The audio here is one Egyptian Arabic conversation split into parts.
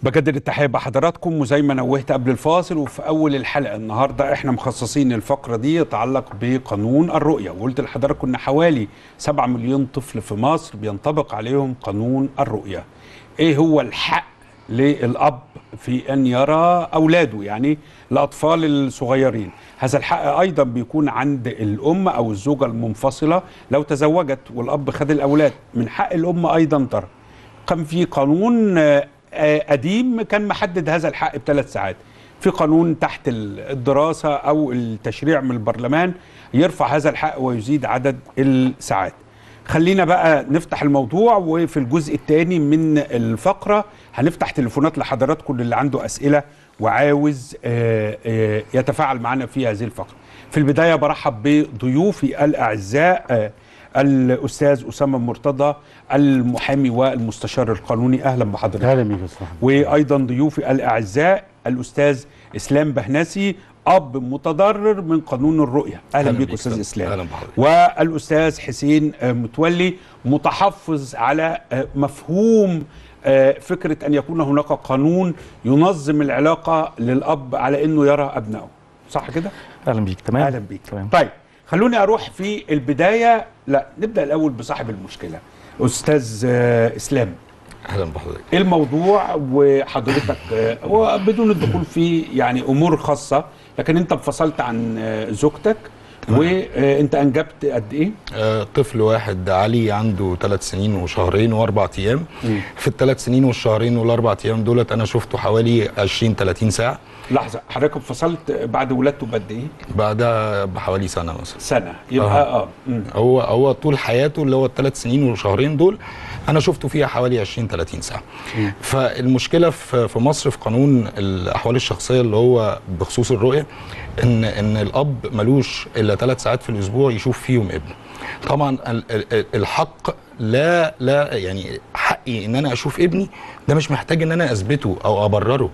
بجدد التحيه بحضراتكم وزي ما نوهت قبل الفاصل وفي اول الحلقه النهارده احنا مخصصين الفقره دي يتعلق بقانون الرؤيه وقلت لحضراتكم ان حوالي 7 مليون طفل في مصر بينطبق عليهم قانون الرؤيه. ايه هو الحق للاب في ان يرى اولاده يعني الاطفال الصغيرين هذا الحق ايضا بيكون عند الام او الزوجه المنفصله لو تزوجت والاب خد الاولاد من حق الام ايضا ترى كان في قانون آه، آه، قديم كان محدد هذا الحق بثلاث ساعات في قانون تحت الدراسة أو التشريع من البرلمان يرفع هذا الحق ويزيد عدد الساعات خلينا بقى نفتح الموضوع وفي الجزء الثاني من الفقرة هنفتح تليفونات لحضراتكم اللي عنده أسئلة وعاوز آه، آه، يتفاعل معنا في هذه الفقرة في البداية برحب بضيوفي الأعزاء آه، الأستاذ أسامة مرتضى المحامي والمستشار القانوني أهلا بحضرتك اهلا بيك يا استاذ أحمد. وايضا ضيوفي الاعزاء الاستاذ اسلام بهنسي اب متضرر من قانون الرؤيه اهلا بك استاذ اسلام اهلا بحضرتك والاستاذ حسين آه، متولي متحفظ على آه، مفهوم آه، فكره ان يكون هناك قانون ينظم العلاقه للاب على انه يرى ابنائه صح كده اهلا بيك تمام اهلا بيك تمام طيب خلوني اروح في البدايه لا نبدا الاول بصاحب المشكله استاذ آه، اسلام اهلا بحضرتك ايه الموضوع وحضرتك آه، وبدون الدخول في يعني امور خاصه لكن انت انفصلت عن آه، زوجتك وانت انجبت قد ايه؟ آه طفل واحد علي عنده ثلاث سنين وشهرين واربع ايام في الثلاث سنين والشهرين والاربع ايام دولت انا شفته حوالي 20 30 ساعه لحظه حضرتك انفصلت بعد ولادته بقد ايه؟ بعدها بحوالي سنه مثلا سنه يبقى اه, مم. هو هو طول حياته اللي هو الثلاث سنين وشهرين دول انا شفته فيها حوالي 20 30 ساعه فالمشكله في في مصر في قانون الاحوال الشخصيه اللي هو بخصوص الرؤيه ان ان الاب ملوش الا ثلاث ساعات في الاسبوع يشوف فيهم ابنه طبعا ال- ال- الحق لا لا يعني حقي ان انا اشوف ابني ده مش محتاج ان انا اثبته او ابرره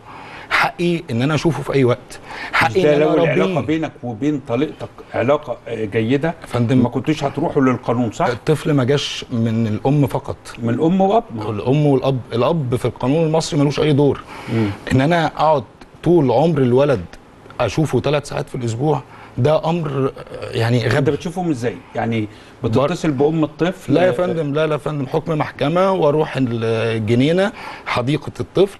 حقي ان انا اشوفه في اي وقت مش حقي ده ان لو انا العلاقه اربيه بينك وبين طليقتك علاقه آه، جيده يا فندم ما كنتوش هتروحوا للقانون صح؟ الطفل ما جاش من الام فقط من الام واب الام والاب الاب في القانون المصري ملوش اي دور ان انا اقعد طول عمر الولد اشوفه ثلاث ساعات في الاسبوع ده امر آه، يعني انت غبي بتشوفهم ازاي؟ يعني بتتصل بام الطفل لا يا آه، فندم لا لا يا فندم حكم محكمه واروح الجنينه حديقه الطفل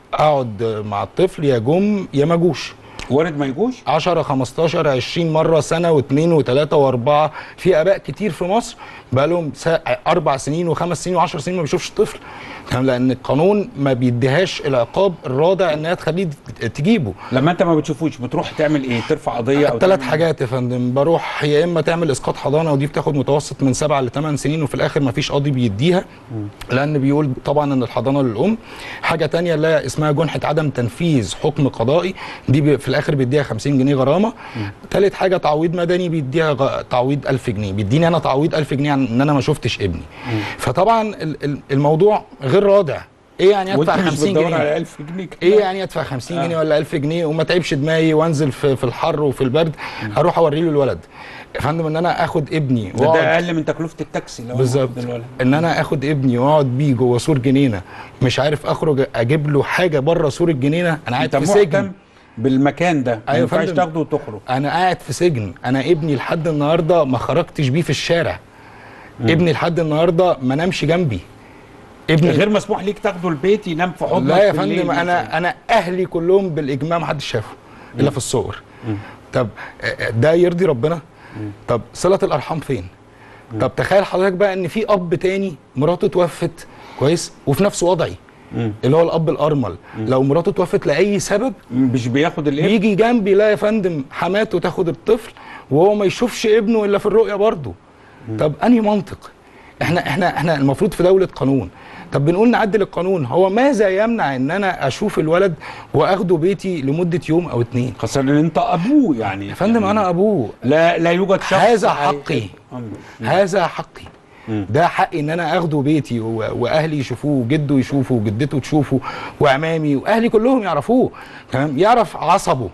اقعد مع الطفل يا جم يا ما جوش وارد ما يجوش؟ 10 15 20 مره سنه واثنين وثلاثه واربعه في اباء كتير في مصر بقى لهم اربع سنين وخمس سنين وعشر سنين ما بيشوفش طفل تمام؟ لان القانون ما بيديهاش العقاب الرادع انها تخليه تجيبه لما انت ما بتشوفوش بتروح تعمل ايه؟ ترفع قضيه او ثلاث تعمل- حاجات يا فندم بروح يا اما تعمل اسقاط حضانه ودي بتاخد متوسط من سبعة لثمان سنين وفي الاخر ما فيش قاضي بيديها لان بيقول طبعا ان الحضانه للام حاجه تانية اللي هي اسمها جنحه عدم تنفيذ حكم قضائي دي بي- في الاخر بيديها 50 جنيه غرامه ثالث حاجه تعويض مدني بيديها غ- تعويض 1000 جنيه بيديني انا تعويض 1000 جنيه عن ان انا ما شفتش ابني فطبعا ال- ال- الموضوع غير رادع ايه يعني وانت ادفع مش 50 بتدور جنيه على 1000 جنيه كمان. ايه يعني ادفع 50 جنيه ولا 1000 جنيه وما تعبش دماغي وانزل في, في الحر وفي البرد اروح اوري له الولد يا فندم ان انا اخد ابني ده, ده واقعد اقل من تكلفه التاكسي لو أنا بالظبط واخد الولد. ان انا اخد ابني واقعد بيه جوه سور جنينه مش عارف اخرج اجيب له حاجه بره سور الجنينه انا قاعد انت في مهتم سجن بالمكان ده ما أيوة ينفعش فندم. تاخده وتخرج انا قاعد في سجن انا ابني لحد النهارده ما خرجتش بيه في الشارع ابني لحد النهارده ما نامش جنبي ابني غير مسموح ليك تاخده البيت ينام في حضنك لا يا بالليل فندم مثلاً. انا انا اهلي كلهم بالاجماع ما حدش شافه الا في الصور طب آه، ده يرضي ربنا طب صله الارحام فين طب تخيل حضرتك بقى ان في اب تاني مراته توفت كويس وفي نفس وضعي اللي هو الاب الارمل لو مراته توفت لاي سبب مش بياخد الابن يجي جنبي لا يا فندم حماته تاخد الطفل وهو ما يشوفش ابنه الا في الرؤيه برضه طب انهي منطق احنا احنا احنا المفروض في دوله قانون طب بنقول نعدل القانون هو ماذا يمنع ان انا اشوف الولد واخده بيتي لمده يوم او اتنين خاصه ان انت ابوه يعني يا فندم يعني انا ابوه لا لا يوجد شخص هذا هي- حقي. أم. هذا حقي ده حقي ان انا اخده بيتي و- واهلي يشوفوه وجده يشوفه وجدته تشوفه وعمامي واهلي كلهم يعرفوه تمام يعرف عصبه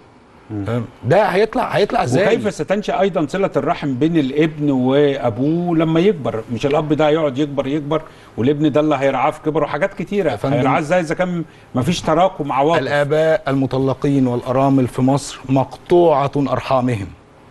تمام؟ ده هيطلع هيطلع ازاي وكيف ستنشا ايضا صله الرحم بين الابن وابوه لما يكبر مش الاب ده هيقعد يكبر يكبر والابن ده اللي هيرعاه في كبر وحاجات كتيره فندم. هيرعاه ازاي اذا كان مفيش تراكم عواطف الآباء المطلقين والأرامل في مصر مقطوعة أرحامهم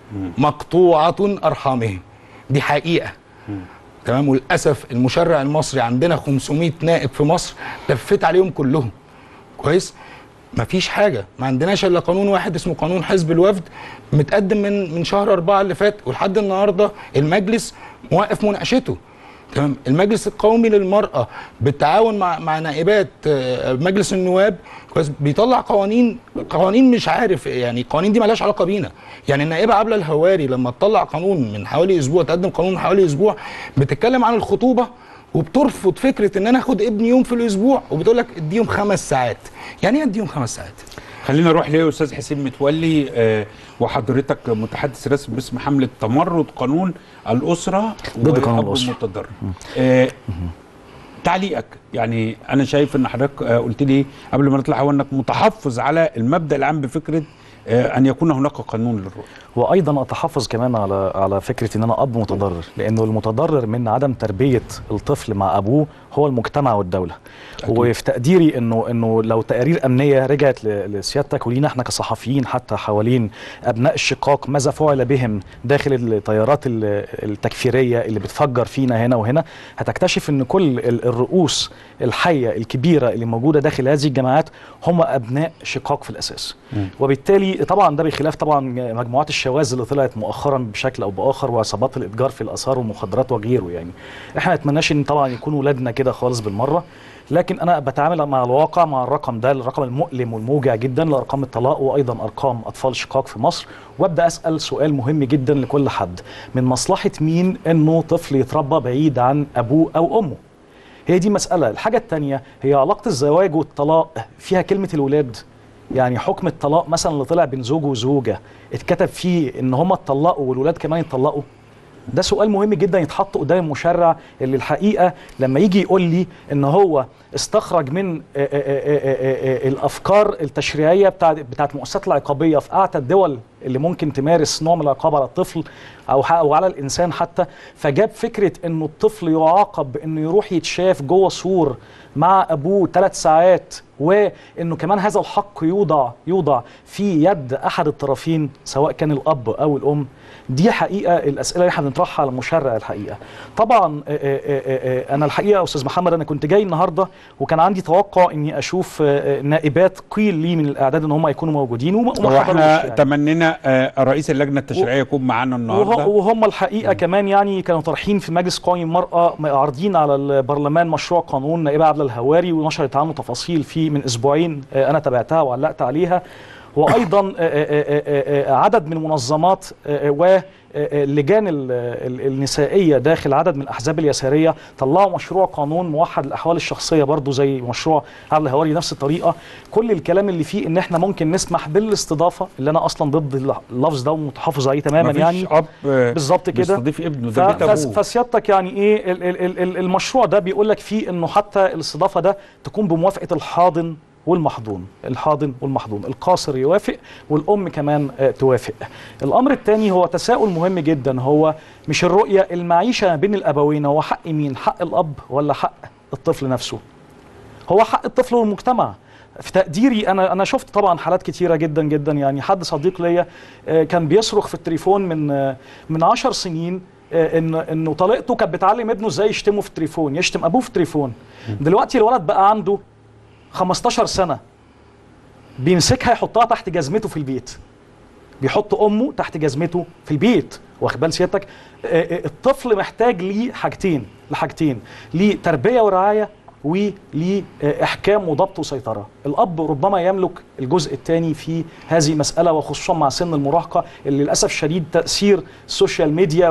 مقطوعة أرحامهم دي حقيقة تمام وللأسف المشرع المصري عندنا 500 نائب في مصر لفيت عليهم كلهم كويس مفيش حاجة ما عندناش إلا قانون واحد اسمه قانون حزب الوفد متقدم من من شهر أربعة اللي فات ولحد النهاردة المجلس موقف مناقشته تمام المجلس القومي للمرأة بالتعاون مع مع نائبات آه، مجلس النواب كويس بيطلع قوانين قوانين مش عارف يعني القوانين دي مالهاش علاقة بينا يعني النائبة عبلة الهواري لما تطلع قانون من حوالي أسبوع تقدم قانون من حوالي أسبوع بتتكلم عن الخطوبة وبترفض فكرة إن أنا آخد ابني يوم في الأسبوع وبتقول لك اديهم خمس ساعات يعني إيه اديهم خمس ساعات؟ خلينا نروح لاستاذ حسين متولي آه، وحضرتك متحدث رسمي باسم حمله تمرد قانون الاسره ضد قانون وأب الأسرة. المتضرر آه، تعليقك يعني انا شايف ان حضرتك آه، قلت لي قبل ما نطلع هو انك متحفظ على المبدا العام بفكره آه، ان يكون هناك قانون للرؤيه وايضا اتحفظ كمان على على فكره ان انا اب متضرر لانه المتضرر من عدم تربيه الطفل مع ابوه هو المجتمع والدوله أكيد. وفي تقديري انه انه لو تقارير امنيه رجعت ل- لسيادتك ولينا احنا كصحفيين حتى حوالين ابناء الشقاق ماذا فعل بهم داخل التيارات ال- التكفيريه اللي بتفجر فينا هنا وهنا هتكتشف ان كل ال- الرؤوس الحيه الكبيره اللي موجوده داخل هذه الجماعات هم ابناء شقاق في الاساس وبالتالي طبعا ده بخلاف طبعا مجموعات الشواذ اللي طلعت مؤخرا بشكل او باخر وعصابات الاتجار في الاثار والمخدرات وغيره يعني احنا ما نتمناش ان طبعا يكون ولادنا كده خالص بالمره لكن انا بتعامل مع الواقع مع الرقم ده الرقم المؤلم والموجع جدا لارقام الطلاق وايضا ارقام اطفال شقاق في مصر وابدا اسال سؤال مهم جدا لكل حد من مصلحه مين انه طفل يتربى بعيد عن ابوه او امه هي دي مسألة الحاجة التانية هي علاقة الزواج والطلاق فيها كلمة الولاد يعني حكم الطلاق مثلا اللي طلع بين زوج وزوجة اتكتب فيه ان هما اتطلقوا والولاد كمان يتطلقوا ده سؤال مهم جدا يتحط قدام المشرع اللي الحقيقه لما يجي يقول لي ان هو استخرج من آه، آه، آه، آه، آه، الافكار التشريعيه بتاعت بتاعت المؤسسات العقابيه في اعتى الدول اللي ممكن تمارس نوع من العقاب على الطفل او ح- او على الانسان حتى فجاب فكره انه الطفل يعاقب بانه يروح يتشاف جوه سور مع ابوه ثلاث ساعات وانه كمان هذا الحق يوضع يوضع في يد احد الطرفين سواء كان الاب او الام دي حقيقه الاسئله اللي احنا بنطرحها على المشرع الحقيقه طبعا آه، آه، آه، آه، انا الحقيقه يا استاذ محمد انا كنت جاي النهارده وكان عندي توقع اني اشوف آه، آه، نائبات قيل لي من الاعداد ان هم يكونوا موجودين وما وما هو حضروش احنا يعني. تمنينا آه، رئيس اللجنه التشريعيه يكون معانا وه- النهارده وهم الحقيقه كمان يعني كانوا طرحين في مجلس قومي المراه عارضين على البرلمان مشروع قانون نائبه عبله الهواري ونشرت عنه تفاصيل فيه من اسبوعين آه، انا تابعتها وعلقت عليها وايضا آه، آه، آه، آه، عدد من منظمات آه، و آه، اللجان ال- ال- النسائيه داخل عدد من الاحزاب اليساريه طلعوا مشروع قانون موحد الاحوال الشخصيه برضو زي مشروع عبد الهواري نفس الطريقه كل الكلام اللي فيه ان احنا ممكن نسمح بالاستضافه اللي انا اصلا ضد اللفظ ده ومتحفظ عليه تماما مفيش يعني اب آه، بالظبط كده بيستضيف ابنه ف- ده بيت فس- ابوه فسيادتك يعني ايه ال- ال- ال- ال- المشروع ده بيقول لك فيه انه حتى الاستضافه ده تكون بموافقه الحاضن والمحضون الحاضن والمحضون القاصر يوافق والام كمان آه، توافق الامر الثاني هو تساؤل مهم جدا هو مش الرؤيه المعيشه بين الابوين هو حق مين حق الاب ولا حق الطفل نفسه هو حق الطفل والمجتمع في تقديري انا انا شفت طبعا حالات كتيره جدا جدا يعني حد صديق ليا آه، كان بيصرخ في التليفون من آه، من 10 سنين آه، ان انه طليقته كانت بتعلم ابنه ازاي يشتمه في التليفون يشتم ابوه في التليفون دلوقتي الولد بقى عنده 15 سنه بيمسكها يحطها تحت جزمته في البيت بيحط امه تحت جزمته في البيت واخد بال سيادتك آه، آه، الطفل محتاج ليه حاجتين لحاجتين ليه تربيه ورعايه وليه آه، احكام وضبط وسيطره الاب ربما يملك الجزء الثاني في هذه المساله وخصوصا مع سن المراهقه اللي للاسف شديد تاثير السوشيال ميديا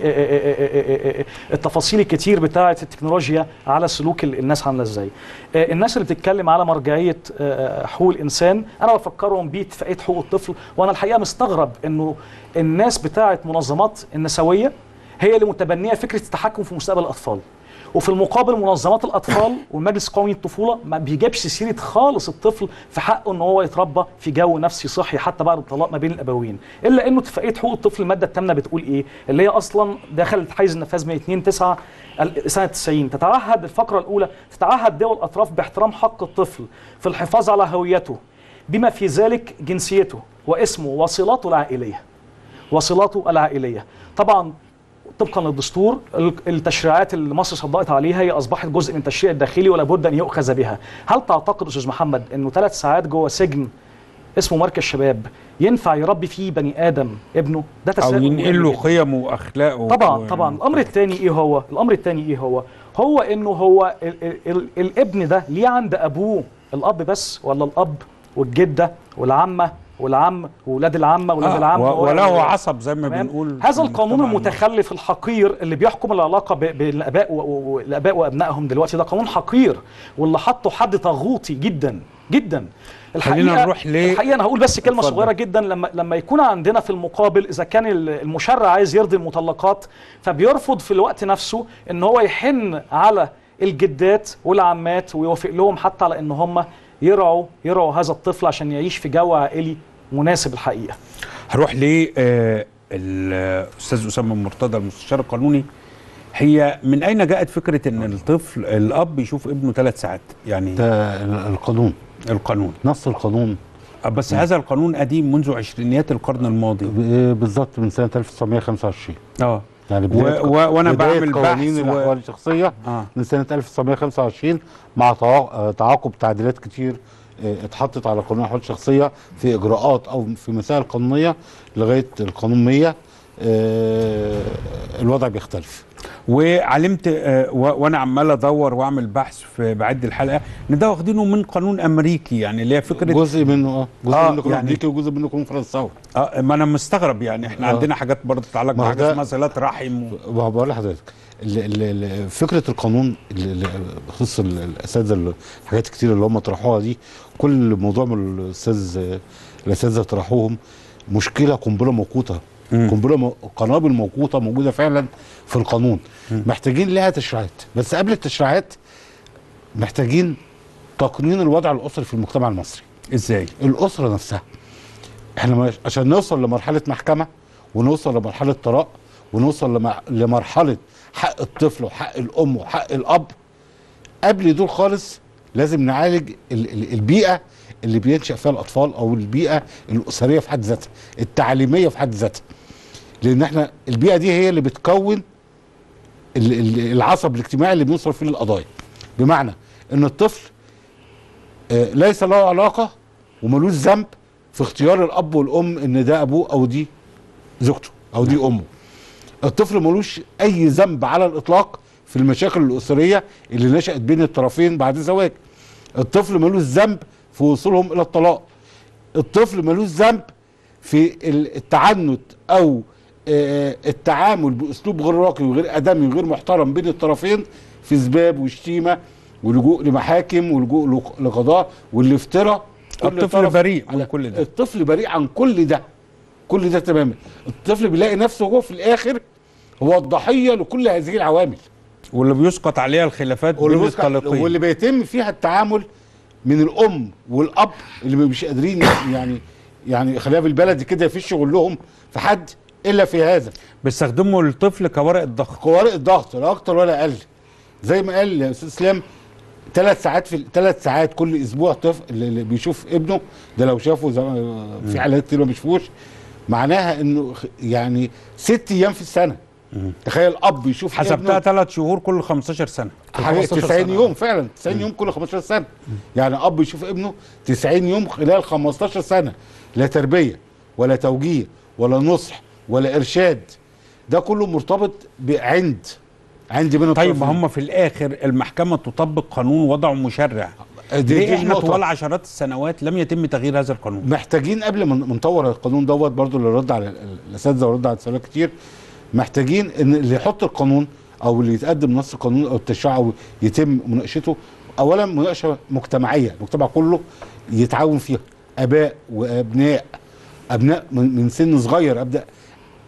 والتفاصيل الكتير بتاعه التكنولوجيا على سلوك ال- الناس عامله ازاي آه، الناس اللي بتتكلم على مرجعيه آه، حقوق الانسان انا بفكرهم باتفاقيه حقوق الطفل وانا الحقيقه مستغرب انه الناس بتاعه منظمات النسويه هي اللي متبنيه فكره التحكم في مستقبل الاطفال وفي المقابل منظمات الاطفال والمجلس القومي للطفوله ما بيجيبش سيره خالص الطفل في حقه ان هو يتربى في جو نفسي صحي حتى بعد الطلاق ما بين الابوين الا انه اتفاقيه حقوق الطفل الماده الثامنه بتقول ايه اللي هي اصلا دخلت حيز النفاذ من 2 9 سنه 90 تتعهد الفقره الاولى تتعهد دول الاطراف باحترام حق الطفل في الحفاظ على هويته بما في ذلك جنسيته واسمه وصلاته العائليه وصلاته العائليه طبعا طبقا للدستور ال- التشريعات اللي مصر صدقت عليها هي اصبحت جزء من التشريع الداخلي ولا بد ان يؤخذ بها هل تعتقد استاذ محمد انه ثلاث ساعات جوه سجن اسمه مركز شباب ينفع يربي فيه بني ادم ابنه ده او تساؤل ينقل مهم له جداً. قيمه واخلاقه طبعا و- طبعا الامر الثاني ايه هو الامر الثاني ايه هو هو انه هو ال ال ال الابن ده ليه عند ابوه الاب بس ولا الاب والجده والعمه والعم واولاد العمه واولاد آه العم و- هو- وله هو- عصب زي ما تمام؟ بنقول هذا في القانون المجتمع المصري. المتخلف الحقير اللي بيحكم العلاقه ب- بالاباء و- و- والاباء وابنائهم دلوقتي ده قانون حقير واللي حطه حد طاغوتي جدا جدا خلينا نروح ل- الحقيقه انا هقول بس كلمه اتفضل. صغيره جدا لما لما يكون عندنا في المقابل اذا كان ال- المشرع عايز يرضي المطلقات فبيرفض في الوقت نفسه ان هو يحن على الجدات والعمات ويوافق لهم حتى على ان هم يرعوا يرعوا هذا الطفل عشان يعيش في جو عائلي مناسب الحقيقه هروح للاستاذ اسامه مرتضى المستشار القانوني هي من اين جاءت فكره ان الطفل الاب يشوف ابنه ثلاث ساعات يعني ده ال- القانون القانون نص القانون بس هذا القانون قديم منذ عشرينيات القرن الماضي ب- بالظبط من سنه 1925 اه يعني و- بدايه و- وانا بداية بعمل قوانين بحث و- الاحوال الشخصيه اه من سنه 1925 مع تعا- آه، تعاقب تعديلات كتير آه، اتحطت على قانون الاحوال الشخصيه في اجراءات او في مسائل قانونيه لغايه القانون 100 آه، الوضع بيختلف وعلمت آه، و- وانا عمال ادور واعمل بحث في بعد الحلقه ان ده واخدينه من قانون امريكي يعني اللي هي فكره جزء منه اه جزء آه، منه قانون يعني- امريكي وجزء منه قانون فرنساوي اه ما انا مستغرب يعني احنا آه. عندنا حاجات برضه تتعلق ما هو بحاجه ده- اسمها صلاه رحم و... ما بقول لحضرتك ال- ال- ال- فكره القانون اللي- اللي بخصوص ال- الاساتذه اللي- الحاجات كتير اللي هم طرحوها دي كل موضوع من الاستاذ الاساتذه طرحوهم مشكله قنبله موقوته مم. قنبله مو- قنابل موقوته موجوده فعلا في القانون محتاجين لها تشريعات بس قبل التشريعات محتاجين تقنين الوضع الاسري في المجتمع المصري ازاي الاسره نفسها احنا مش- عشان نوصل لمرحله محكمه ونوصل لمرحله طلاق ونوصل لم- لمرحله حق الطفل وحق الام وحق الاب قبل دول خالص لازم نعالج ال- ال- البيئه اللي بينشا فيها الاطفال او البيئه الاسريه في حد ذاتها التعليميه في حد ذاتها لان احنا البيئه دي هي اللي بتكون ال- ال- العصب الاجتماعي اللي بيوصل فيه للقضايا بمعنى ان الطفل آه، ليس له علاقه وملوش ذنب في اختيار الاب والام ان ده ابوه او دي زوجته او دي امه الطفل ملوش اي ذنب على الاطلاق في المشاكل الاسريه اللي نشات بين الطرفين بعد الزواج الطفل ملوش ذنب في وصولهم الى الطلاق الطفل ملوش ذنب في ال- التعنت او آه، التعامل باسلوب غير راقي وغير ادمي وغير محترم بين الطرفين في سباب وشتيمه ولجوء لمحاكم ولجوء لق- لقضاء والافتراء كل الطفل طرف بريء من على- كل ده. الطفل بريء عن كل ده كل ده تماما الطفل بيلاقي نفسه هو في الاخر هو الضحيه لكل هذه العوامل واللي بيسقط عليها الخلافات بين واللي, بيسكع- الطالقين واللي بيتم فيها التعامل من الام والاب اللي مش قادرين يعني يعني خليها بالبلدي كده يفيش شغلهم في حد الا في هذا بيستخدموا الطفل كورقه ضغط قوارق الضغط لا اكتر ولا اقل زي ما قال يا استاذ اسلام ثلاث ساعات في ثلاث ساعات كل اسبوع طفل اللي بيشوف ابنه ده لو شافه زي ما- في حالات كتير ما بيشوفوش معناها انه خ- يعني ست ايام في السنه تخيل اب يشوف حسبتها ابنه ثلاث شهور كل 15 سنه حاجه 15 90 سنة. يوم فعلا 90 يوم كل 15 سنه يعني اب يشوف ابنه 90 يوم خلال 15 سنه لا تربيه ولا توجيه ولا نصح ولا ارشاد ده كله مرتبط بعند عند بين طيب ما الطرفين. هم في الاخر المحكمه تطبق قانون وضعه مشرع دي- دي ليه احنا النقطة. طوال عشرات السنوات لم يتم تغيير هذا القانون محتاجين قبل ما ما نطور القانون دوت برضو اللي رد على ال- الاساتذه ورد على سؤالات كتير محتاجين ان اللي يحط القانون او اللي يتقدم نص القانون او التشريع او يتم مناقشته اولا مناقشه مجتمعيه المجتمع كله يتعاون فيها اباء وابناء ابناء من من سن صغير ابدا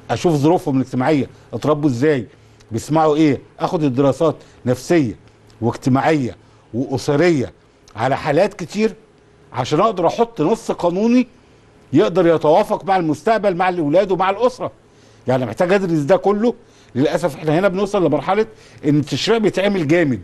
اشوف ظروفهم الاجتماعيه اتربوا ازاي بيسمعوا ايه اخد الدراسات نفسيه واجتماعيه واسريه على حالات كتير عشان اقدر احط نص قانوني يقدر يتوافق مع المستقبل مع الاولاد ومع الاسره يعني محتاج ادرس ده كله للاسف احنا هنا بنوصل لمرحله ان التشريع بيتعمل جامد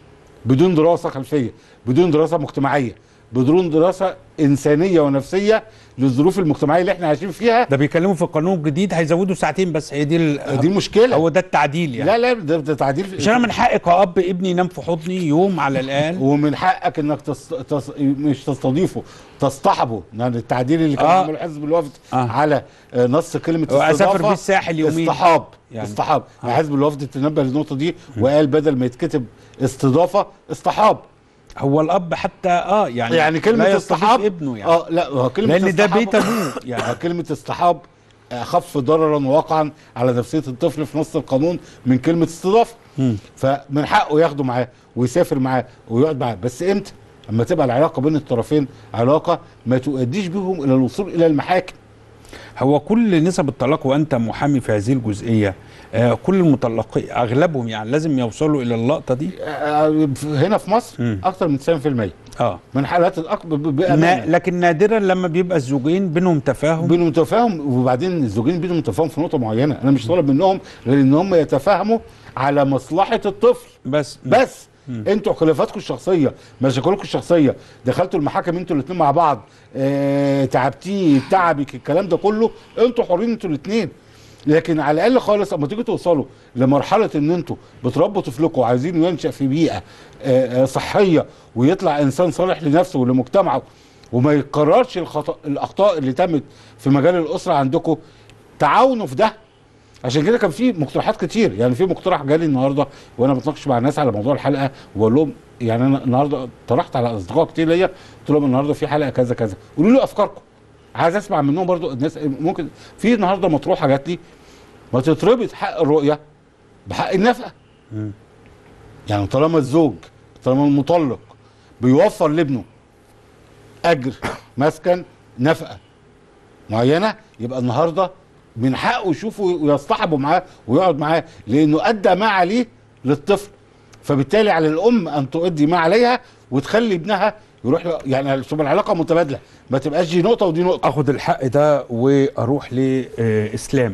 بدون دراسه خلفيه بدون دراسه مجتمعيه بدون دراسه انسانيه ونفسيه للظروف المجتمعيه اللي احنا عايشين فيها ده بيكلموا في القانون الجديد هيزودوا ساعتين بس هي دي ال- دي المشكله هو ده التعديل يعني لا لا ده, ده تعديل عشان انا من حقي كأب ابني ينام في حضني يوم على الاقل ومن حقك انك تص... تص... مش تستضيفه تصطحبه يعني التعديل اللي كان آه. عامله حزب الوفد آه. على آه، نص كلمه وأسافر استضافه بيه الساحل يومين. اصطحاب يعني. اصطحاب يعني حزب الوفد تنبه للنقطه دي وقال بدل ما يتكتب استضافه اصطحاب هو الاب حتى اه يعني يعني كلمه لا يستضيف اصطحاب ابنه يعني اه لا هو كلمه لان ده اصطحاب- بيت ابوه آه، يعني كلمه اصطحاب اخف ضررا ووقعا على نفسيه الطفل في نص القانون من كلمه استضافه فمن حقه ياخده معاه ويسافر معاه ويقعد معاه بس امتى اما تبقى العلاقه بين الطرفين علاقه ما تؤديش بهم الى الوصول الى المحاكم هو كل نسب الطلاق وانت محامي في هذه الجزئيه آه كل المطلقين اغلبهم يعني لازم يوصلوا الى اللقطه دي آه، هنا في مصر مم. اكثر من 90% اه من حالات الاكبر نا بامانه لكن نادرا لما بيبقى الزوجين بينهم تفاهم بينهم تفاهم وبعدين الزوجين بينهم تفاهم في نقطه معينه انا مش طالب منهم غير ان هم يتفاهموا على مصلحه الطفل بس بس انتوا خلافاتكم الشخصيه مشاكلكم الشخصيه دخلتوا المحاكم انتوا الاثنين مع بعض اه تعبتيه تعبك الكلام ده كله انتوا حرين انتوا الاثنين لكن على الاقل خالص اما تيجوا توصلوا لمرحله ان انتوا بتربوا طفلكم وعايزينه ينشا في بيئه اه اه صحيه ويطلع انسان صالح لنفسه ولمجتمعه وما يكررش الخطا الاخطاء اللي تمت في مجال الاسره عندكم تعاونوا في ده عشان كده كان في مقترحات كتير يعني في مقترح جالي النهارده وانا بتناقش مع الناس على موضوع الحلقه وبقول لهم يعني انا النهارده طرحت على اصدقاء كتير ليا قلت لهم النهارده في حلقه كذا كذا قولوا لي افكاركم عايز اسمع منهم برضو الناس ممكن في النهارده مطروحه جات لي ما تتربط حق الرؤيه بحق النفقه يعني طالما الزوج طالما المطلق بيوفر لابنه اجر مسكن نفقه معينه يبقى النهارده من حقه يشوفه ويصطحبوا معاه ويقعد معاه لانه ادى ما عليه للطفل فبالتالي على الام ان تؤدي ما عليها وتخلي ابنها يروح له- يعني تبقى العلاقه متبادله ما تبقاش دي نقطه ودي نقطه اخد الحق ده واروح لاسلام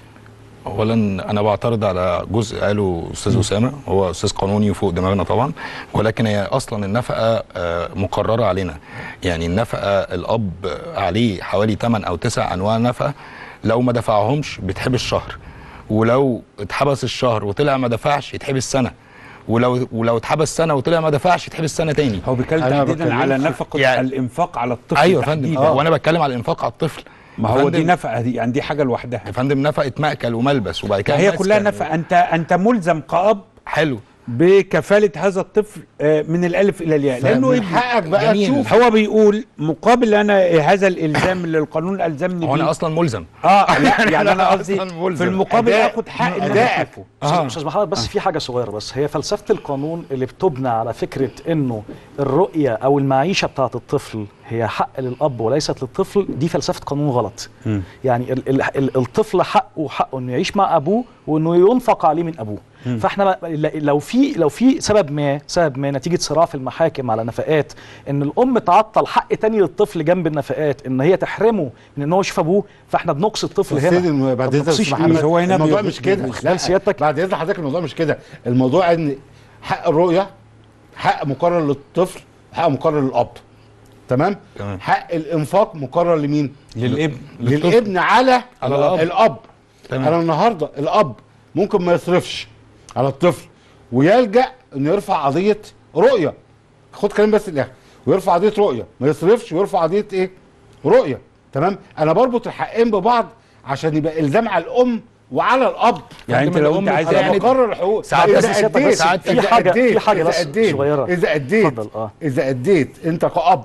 اولا انا بعترض على جزء قاله استاذ اسامه هو استاذ قانوني وفوق دماغنا طبعا ولكن هي اصلا النفقه آه، مقرره علينا يعني النفقه الاب عليه حوالي 8 او 9 انواع نفقه لو ما دفعهمش بيتحبس شهر ولو اتحبس الشهر وطلع ما دفعش يتحبس سنه ولو ولو اتحبس سنه وطلع ما دفعش يتحبس سنه تاني هو بيتكلم أنا تحديدا بتكلم على في- نفقه يعني- الانفاق على الطفل ايوه يا فندم تحديداً. وانا بتكلم على الانفاق على الطفل ما يا هو دي فندم- نفقه دي يعني دي حاجه لوحدها يا فندم نفقه مأكل وملبس وبعد كده هي مسكن كلها و- نفقه انت انت ملزم كأب حلو بكفاله هذا الطفل آه، من الالف الى الياء لانه من ابني. حقك بقى جميل. تشوف هو بيقول مقابل انا هذا الالزام اللي القانون الزمني هو انا بيه اصلا ملزم اه لا يعني انا أنا قصدي أصلاً ملزم. في المقابل أداء- اخد حق ان انا أدائك. اشوفه استاذ استاذ محمد بس في حاجه صغيره بس هي فلسفه القانون اللي بتبنى على فكره انه الرؤيه او المعيشه بتاعه الطفل هي حق للاب وليست للطفل دي فلسفه قانون غلط مم. يعني ال ال ال الطفل حقه حقه انه يعيش مع ابوه وانه ينفق عليه من ابوه فاحنا ما- ل- لو في لو في سبب ما سبب ما نتيجه صراع في المحاكم على نفقات ان الام تعطل حق تاني للطفل جنب النفقات ان هي تحرمه من ان هو يشوف ابوه فاحنا بنقص الطفل بس هنا سيدي الم- بعد ما اذنك بنقصيش يا أستاذ إيه؟ محمد هو هنا الموضوع بي- مش كده بي- لا سيادتك- بعد اذن حضرتك الموضوع مش كده الموضوع ان حق الرؤيه حق مقرر للطفل حق مقرر للاب تمام تمام. حق الانفاق مقرر لمين للابن للابن على, على الأب. الاب تمام. انا النهارده الاب ممكن ما يصرفش على الطفل ويلجا انه يرفع قضيه رؤيه خد كلام بس الاخر ويرفع قضيه رؤيه ما يصرفش ويرفع قضيه ايه رؤيه تمام انا بربط الحقين ببعض عشان يبقى الزام على الام وعلى الاب يعني انت لو انت عايز انا يعني بقرر الحقوق ساعات إذا بس سيادتك أديت- بس ساعات في إذا حاجة- أديت- في حاجة إذا بس أديت- صغيرة. اذا اديت اتفضل، آه. اذا اديت انت كأب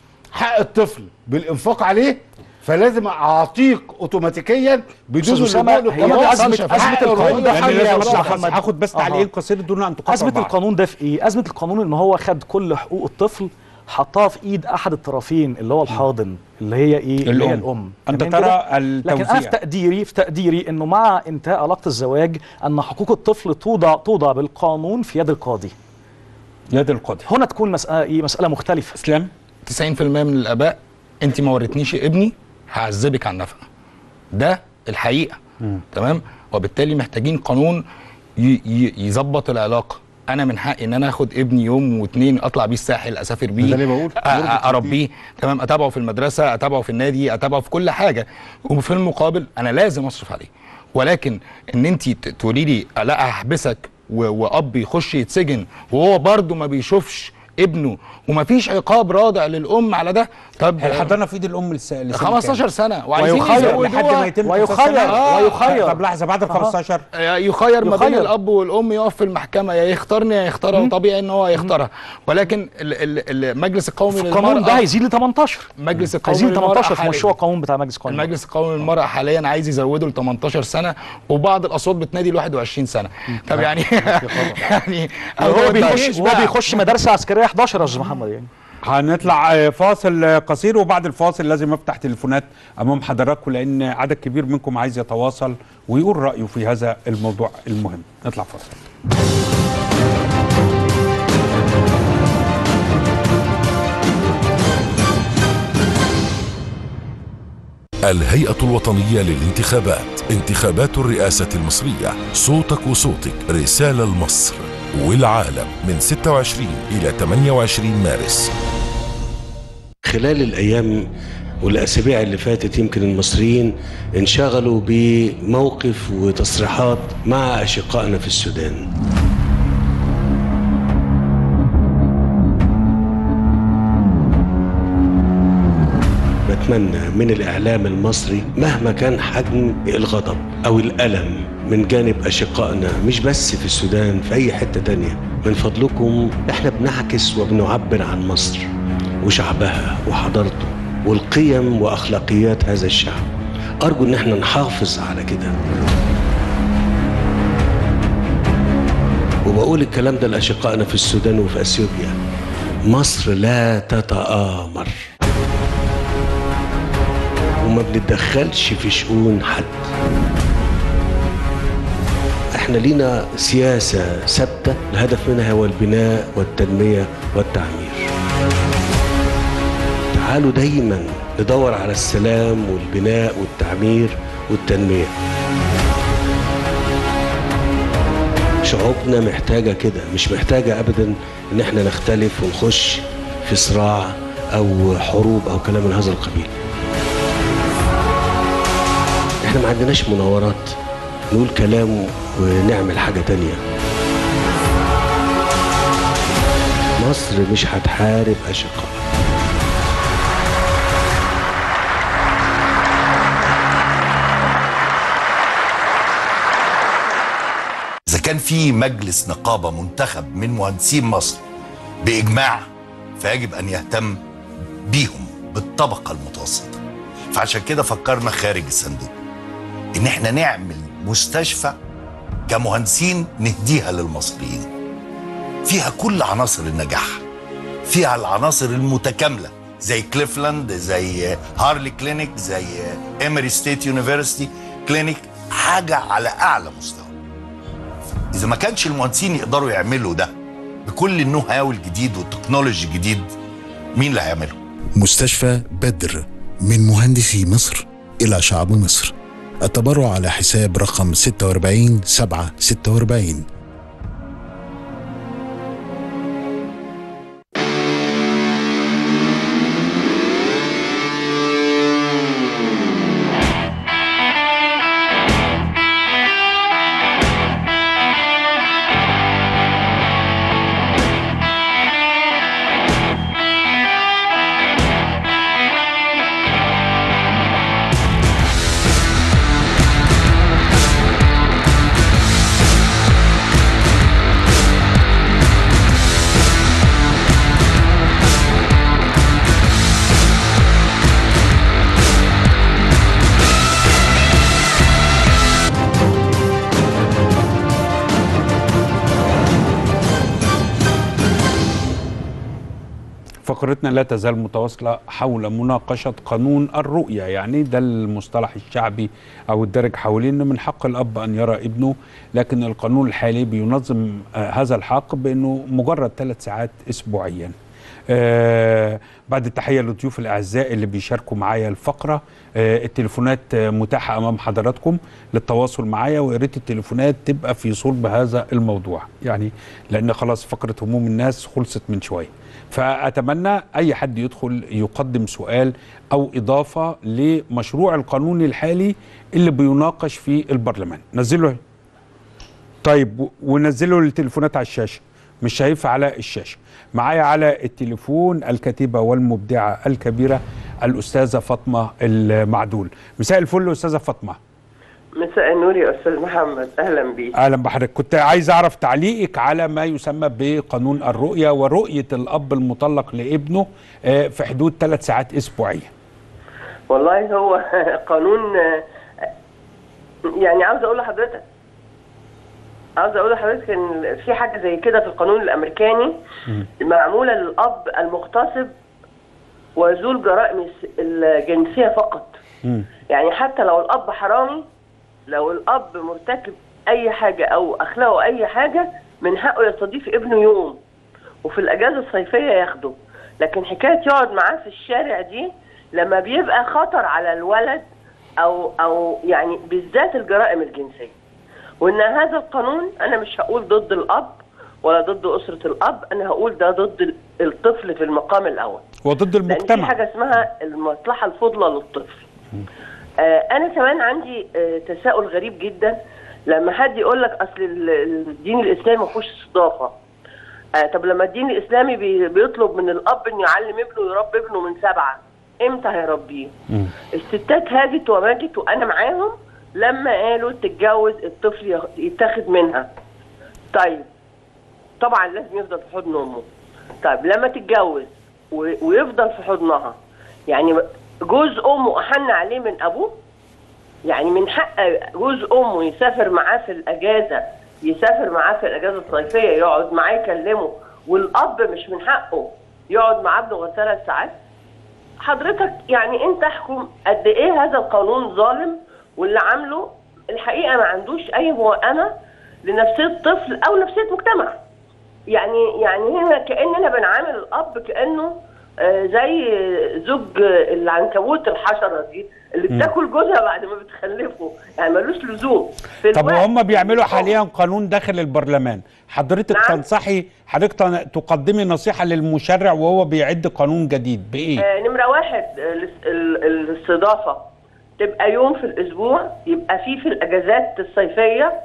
حق الطفل بالانفاق عليه فلازم اعطيك اوتوماتيكيا بدون أستاذ أسامة، اللجوء هي للقضاء أزمة- حق أزمة الرؤية القانون ده حق يعني حاجة لازم بس الرؤية. يا أخد- محمد. هاخد بس أها. تعليقين قصير دون ان تقاطع أزمة بعض. القانون ده في إيه؟ أزمة القانون إن هو خد كل حقوق الطفل حطها في ايد احد الطرفين اللي هو الحاضن اللي هي ايه اللي هي الأم. الام أنت تمام ترى كده؟ لكن انا في التوزيع تقديري في تقديري انه مع انتهاء علاقه الزواج ان حقوق الطفل توضع توضع بالقانون في يد القاضي يد القاضي هنا تكون مساله ايه مساله مختلفه اسلام 90% من الاباء انت ما وريتنيش ابني هعذبك على النفقه ده الحقيقه تمام وبالتالي محتاجين قانون ي- ي- يظبط العلاقه انا من حقي ان انا اخد ابني يوم واتنين اطلع بيه الساحل اسافر بيه ده اللي بقول. أ- أ- اربيه تمام اتابعه في المدرسه اتابعه في النادي اتابعه في كل حاجه وفي المقابل انا لازم اصرف عليه ولكن ان انت ت- تقولي لي لا هحبسك و- واب يخش يتسجن وهو برضه ما بيشوفش ابنه ومفيش عقاب رادع للام على ده طب الحضانه في ايد الام لسه لسنة 15 سنه وعايزين ويخير كام؟ لحد ما يزودوها يتم ويخير- 15 سنة؟ ويخير. طب لحظه بعد ال 15 يخير ما بين يخير. الاب والام يقف في المحكمه يا يختارني يا يختارها وطبيعي ان هو يختارها ولكن ال- ال- المجلس القومي في القانون ده للمراه هيزيد ل 18 مجلس القومي هيزيد ل للمرأة 18 في حالياً. مشروع القانون بتاع مجلس القانون المجلس القومي للمرأة حاليا عايز يزوده ل 18 سنة وبعض الأصوات بتنادي ل 21 سنة طب يعني يعني وهو بيخش الجيش وهو بقى. بيخش مدارس عسكريه 11 يا استاذ محمد يعني هنطلع آه، فاصل آه، قصير وبعد الفاصل لازم افتح تليفونات امام حضراتكم لان عدد كبير منكم عايز يتواصل ويقول رايه في هذا الموضوع المهم نطلع فاصل الهيئة الوطنية للانتخابات انتخابات الرئاسة المصرية صوتك وصوتك رسالة لمصر والعالم من 26 إلى 28 مارس خلال الأيام والأسابيع اللي فاتت يمكن المصريين انشغلوا بموقف وتصريحات مع أشقائنا في السودان بتمنى من الإعلام المصري مهما كان حجم الغضب أو الألم من جانب أشقائنا مش بس في السودان في أي حتة تانية من فضلكم احنا بنعكس وبنعبر عن مصر وشعبها وحضارته والقيم وأخلاقيات هذا الشعب أرجو إن احنا نحافظ على كده وبقول الكلام ده لأشقائنا في السودان وفي أثيوبيا مصر لا تتآمر وما بنتدخلش في شؤون حد احنا لينا سياسة ثابتة الهدف منها هو البناء والتنمية والتعمير تعالوا دايما ندور على السلام والبناء والتعمير والتنمية شعوبنا محتاجة كده مش محتاجة أبدا إن احنا نختلف ونخش في صراع أو حروب أو كلام من هذا القبيل احنا ما عندناش مناورات نقول كلام ونعمل حاجة تانية مصر مش هتحارب أشقاء إذا كان في مجلس نقابة منتخب من مهندسين مصر بإجماع فيجب أن يهتم بيهم بالطبقة المتوسطة فعشان كده فكرنا خارج الصندوق إن إحنا نعمل مستشفى كمهندسين نهديها للمصريين فيها كل عناصر النجاح فيها العناصر المتكاملة زي كليفلاند زي هارلي كلينيك زي إيمري ستيت يونيفرسيتي كلينيك حاجة على أعلى مستوى اذا ما كانش المهندسين يقدروا يعملوا ده بكل النو هاو الجديد والتكنولوجي الجديد مين اللي هيعمله مستشفى بدر من مهندسي مصر إلى شعب مصر التبرع على حساب رقم 46 7 46 فقرتنا لا تزال متواصلة حول مناقشة قانون الرؤية يعني ده المصطلح الشعبي أو الدارج حوالين إن من حق الأب أن يرى ابنه لكن القانون الحالي بينظم آه، هذا الحق بأنه مجرد ثلاث ساعات أسبوعيا آه بعد التحية للضيوف الأعزاء اللي بيشاركوا معايا الفقرة آه التليفونات آه، متاحة أمام حضراتكم للتواصل معايا ويا ريت التليفونات تبقى في صلب هذا الموضوع يعني لأن خلاص فقرة هموم الناس خلصت من شوية فأتمنى أي حد يدخل يقدم سؤال أو إضافة لمشروع القانون الحالي اللي بيناقش في البرلمان نزله طيب و- ونزلوا التليفونات على الشاشه مش شايفها على الشاشه معايا على التليفون الكاتبه والمبدعه الكبيره الاستاذه فاطمه المعدول مساء الفل استاذه فاطمه مساء النور يا استاذ محمد اهلا بيك اهلا بحضرتك كنت عايز اعرف تعليقك على ما يسمى بقانون الرؤيه ورؤيه الاب المطلق لابنه آه، في حدود ثلاث ساعات اسبوعيه والله هو قانون آه، يعني عاوز اقول لحضرتك عاوز اقول لحضرتك ان في حاجه زي كده في القانون الامريكاني معموله للاب المغتصب وذو الجرائم الس- الجنسيه فقط مم. يعني حتى لو الاب حرامي لو الاب مرتكب اي حاجه او اخلاقه اي حاجه من حقه يستضيف ابنه يوم وفي الاجازه الصيفيه ياخده لكن حكايه يقعد معاه في الشارع دي لما بيبقى خطر على الولد او او يعني بالذات الجرائم الجنسيه وان هذا القانون انا مش هقول ضد الاب ولا ضد اسره الاب انا هقول ده ضد الطفل في المقام الاول وضد لان في المجتمع حاجه اسمها المصلحه الفضلى للطفل آه انا كمان عندي آه تساؤل غريب جدا لما حد يقول لك اصل ال- الدين الاسلامي ما فيهوش استضافه آه طب لما الدين الاسلامي بي- بيطلب من الاب انه يعلم ابنه يربي ابنه من سبعه امتى هيربيه؟ مم. الستات هاجت وماجت وانا معاهم لما قالوا تتجوز الطفل ياخ- يتاخد منها طيب طبعا لازم يفضل في حضن امه طيب لما تتجوز و- ويفضل في حضنها يعني جوز امه احن عليه من ابوه يعني من حق جوز امه يسافر معاه في الاجازه يسافر معاه في الاجازه الصيفيه يقعد معاه يكلمه والاب مش من حقه يقعد مع ابنه غير ثلاث ساعات حضرتك يعني انت احكم قد ايه هذا القانون ظالم واللي عامله الحقيقه ما عندوش اي موائمه لنفسيه الطفل او نفسيه مجتمع يعني يعني هنا كاننا بنعامل الاب كانه آه، زي زوج العنكبوت الحشره دي اللي بتاكل جوزها بعد ما بتخلفه يعني ملوش لزوم في طب الوقت وهم بيعملوا اللي- حاليا قانون داخل البرلمان حضرتك نعم. تنصحي حضرتك تن- تقدمي نصيحة للمشرع وهو بيعد قانون جديد بإيه؟ آه، نمرة واحد آه، الاس- ال- الاستضافة تبقى يوم في الأسبوع يبقى فيه في الأجازات الصيفية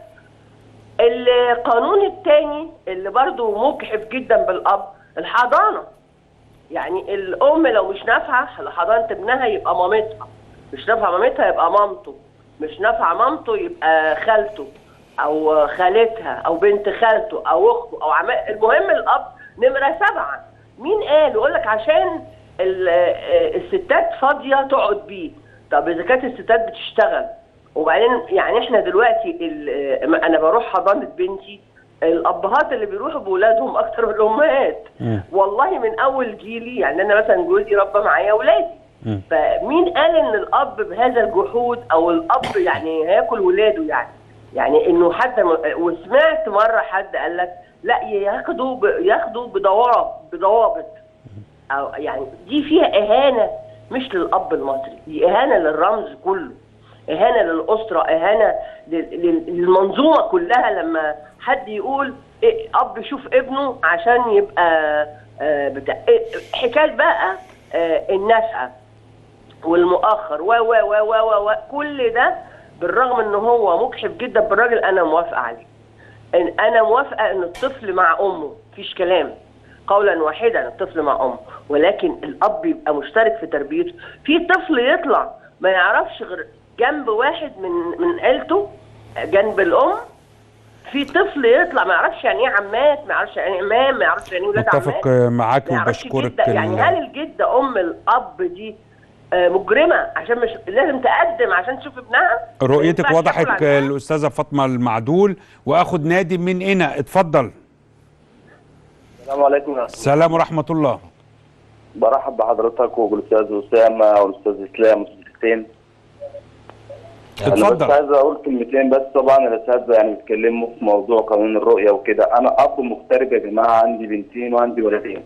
القانون الثاني اللي برضو مجحف جدا بالأب الحضانة يعني الأم لو مش نافعة لحضانة ابنها يبقى مامتها مش نافعة مامتها يبقى مامته مش نافعة مامته يبقى خالته أو خالتها أو بنت خالته أو أخته أو عم... المهم الأب نمرة سبعة مين قال يقول لك عشان ال- آه، الستات فاضية تقعد بيه طب إذا كانت الستات بتشتغل وبعدين يعني احنا دلوقتي ال- آه، انا بروح حضانه بنتي الابهات اللي بيروحوا باولادهم اكتر من الامهات مم. والله من اول جيلي يعني انا مثلا جوزي ربى معايا اولادي مم. فمين قال ان الاب بهذا الجحود او الاب يعني هياكل ولاده يعني يعني انه حتى م- وسمعت مره حد قال لك لا ياخدوا ب... ياخدوا بضوابط بضوابط او يعني دي فيها اهانه مش للاب المصري دي اهانه للرمز كله اهانه للاسره اهانه لل- لل- للمنظومه كلها لما حد يقول إيه اب يشوف ابنه عشان يبقى آه، بتاع إيه حكايه بقى آه، النشأة والمؤخر و و و و و و كل ده بالرغم ان هو مجحف جدا بالراجل انا موافقه عليه إن انا موافقه ان الطفل مع امه مفيش كلام قولا واحدا الطفل مع امه ولكن الاب يبقى مشترك في تربيته في طفل يطلع ما يعرفش غير جنب واحد من من عيلته جنب الام في طفل يطلع ما يعرفش يعني ايه عمات ما يعرفش يعني ايه امام ما يعرفش يعني ايه ولاد متفق عمات معاك ما يعرفش وبشكرك جدة يعني ال- هل الجده ام الاب دي آه، مجرمه عشان مش لازم تقدم عشان تشوف ابنها رؤيتك ما ينفعش وضحت تاكل عنها. الأستاذة فاطمة المعدول وأخد نادي من هنا اتفضل السلام عليكم ورحمة السلام ورحمة الله الله برحب بحضرتك وبالاستاذ اسامه والاستاذ اسلام والاستاذ حسين انا بس اتفضل عايز اقول كلمتين بس طبعا الاساتذه يعني بيتكلموا في موضوع قانون الرؤيه وكده انا اب مغترب يا جماعه عندي بنتين وعندي ولدين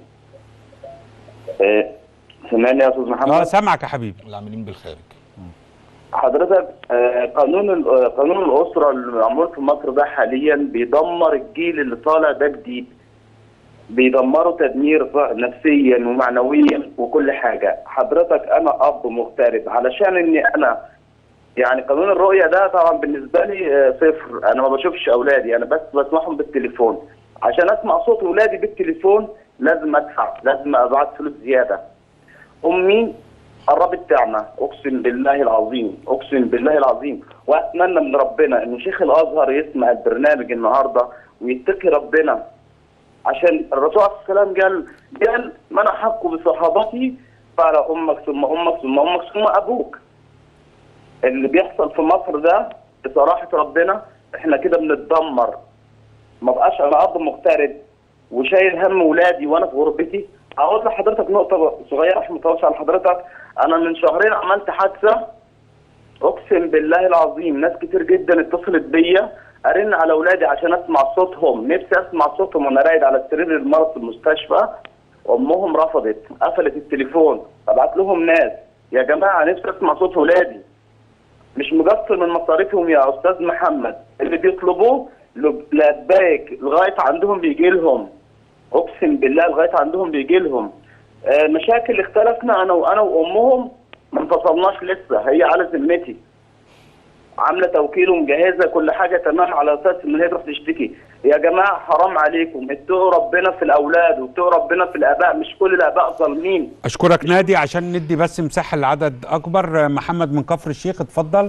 إيه، سامعني يا استاذ محمد اه سامعك يا حبيبي العاملين بالخارج حضرتك آه، قانون ال- آه، قانون الاسره اللي معمول في مصر ده حاليا بيدمر الجيل اللي طالع ده جديد بيدمره تدمير ف- نفسيا ومعنويا وكل حاجه حضرتك انا اب مغترب علشان اني انا يعني قانون الرؤيه ده طبعا بالنسبه لي آه، صفر انا ما بشوفش اولادي انا بس بسمعهم بالتليفون عشان اسمع صوت اولادي بالتليفون لازم ادفع لازم ابعت فلوس زياده امي قربت تعمى اقسم بالله العظيم اقسم بالله العظيم واتمنى من ربنا ان شيخ الازهر يسمع البرنامج النهارده ويتقي ربنا عشان الرسول عليه السلام قال قال من احق بصحابتي قال امك ثم امك ثم امك ثم ابوك اللي بيحصل في مصر ده بصراحه ربنا احنا كده بنتدمر ما بقاش انا اب مغترب وشايل هم ولادي وانا في غربتي اقول لحضرتك نقطه صغيره عشان متوسع على حضرتك انا من شهرين عملت حادثه اقسم بالله العظيم ناس كتير جدا اتصلت بيا ارن على اولادي عشان اسمع صوتهم نفسي اسمع صوتهم وانا رايد على سرير المرض في المستشفى امهم رفضت قفلت التليفون ابعت لهم ناس يا جماعه نفسي اسمع صوت ولادي مش مقصر من مصاريفهم يا استاذ محمد اللي بيطلبوه لب- لباك لغايه عندهم بيجي لهم اقسم بالله لغايه عندهم بيجي لهم آه، مشاكل اختلفنا انا وانا وامهم ما انفصلناش لسه هي على ذمتي عامله توكيل ومجهزه كل حاجه تمام على اساس ان هي تروح تشتكي يا جماعه حرام عليكم اتقوا ربنا في الاولاد واتقوا ربنا في الاباء مش كل الاباء ظالمين اشكرك نادي عشان ندي بس مساحه لعدد اكبر محمد من كفر الشيخ اتفضل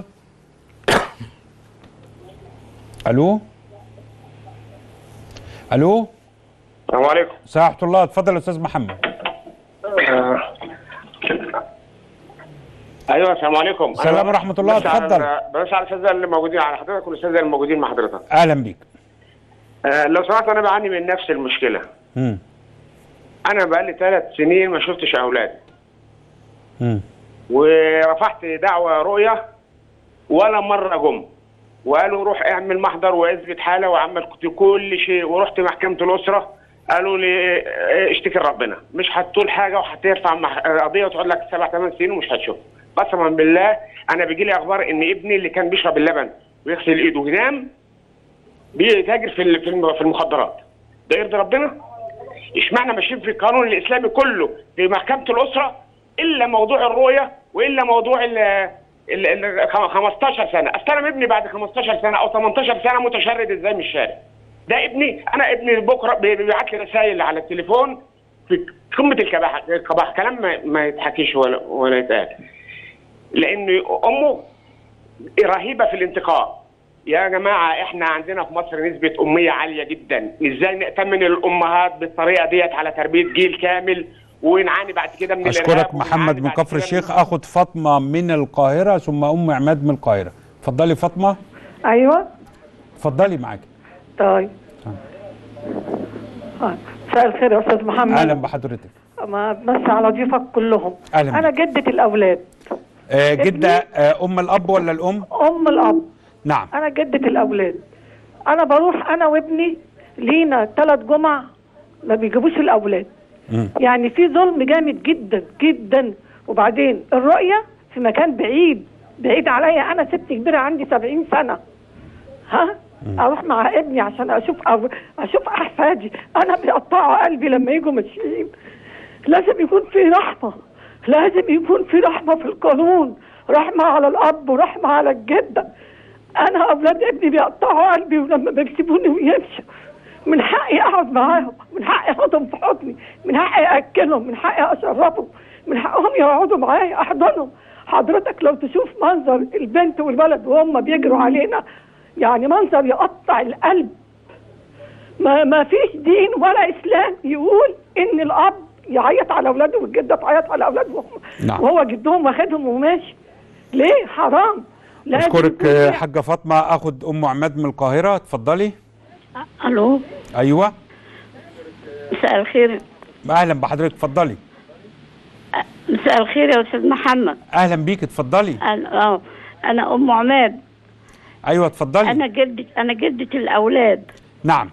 الو الو السلام عليكم السلام ورحمه الله اتفضل يا استاذ محمد ايوه السلام عليكم السلام أنا ورحمة الله، بس على- اتفضل. بس على الاساتذه اللي موجودين على حضرتك والاساتذه اللي موجودين مع حضرتك اهلا بيك آه لو سمحت انا بعاني من نفس المشكله مم. انا بقالي ثلاث سنين ما شفتش اولادي مم. ورفعت دعوه رؤيه ولا مره جم وقالوا روح اعمل محضر واثبت حاله وعمل كل شيء ورحت محكمه الاسره قالوا لي اه، اشتكي لربنا مش هتطول حاجه وهترفع مح- قضيه وتقعد لك سبع ثمان سنين ومش هتشوف قسما بالله انا بيجي لي اخبار ان ابني اللي كان بيشرب اللبن ويغسل ايده وينام بيتاجر في ال- في الم- في المخدرات ده يرضي ربنا؟ اشمعنى ماشيين في القانون الاسلامي كله في محكمه الاسره الا موضوع الرؤيه والا موضوع ال ال ال 15 سنه استلم ابني بعد 15 سنه او 18 سنه متشرد ازاي من الشارع ده ابني انا ابني بكره بي- بيبعت لي رسائل على التليفون في قمه الكباحه القباح كلام ما, ما يتحكيش ولا ولا يتقال لان امه رهيبه في الانتقام يا جماعه احنا عندنا في مصر نسبه اميه عاليه جدا ازاي نأتمن الامهات بالطريقه ديت على تربيه جيل كامل ونعاني بعد كده من اشكرك الإرهاب محمد من كفر الشيخ اخد فاطمه من القاهره ثم ام عماد من القاهره اتفضلي فاطمه ايوه اتفضلي معاكي طيب آه، مساء الخير يا استاذ محمد اهلا بحضرتك ما تمسي على ضيوفك كلهم أهلا انا جده الاولاد آه جده آه ام الاب ولا الام ام الاب نعم انا جده الاولاد انا بروح انا وابني لينا ثلاث جمع ما بيجيبوش الاولاد مم. يعني في ظلم جامد جدا جدا وبعدين الرؤيه في مكان بعيد بعيد عليا انا ست كبيره عندي 70 سنه ها اروح مع ابني عشان اشوف أو اشوف احفادي انا بيقطعوا قلبي لما يجوا ماشيين لازم يكون في رحمه لازم يكون في رحمه في القانون رحمه على الاب ورحمه على الجده انا اولاد ابني بيقطعوا قلبي ولما بيسيبوني ويمشوا من حقي اقعد معاهم من حقي اخدهم في حضني من حقي اكلهم من حقي اشربهم من حقهم يقعدوا معايا احضنهم حضرتك لو تشوف منظر البنت والولد وهم بيجروا علينا يعني منظر يقطع القلب ما ما فيش دين ولا اسلام يقول ان الاب يعيط على اولاده والجده تعيط على اولادهم نعم. وهو جدهم واخدهم وماشي ليه حرام لازم اشكرك يكون آه، في- حاجه فاطمه اخد ام عماد من القاهره اتفضلي الو ايوه مساء الخير اهلا بحضرتك اتفضلي مساء الخير يا استاذ محمد اهلا بيك اتفضلي انا اه انا ام عماد ايوه اتفضلي انا جدة انا جدة الاولاد نعم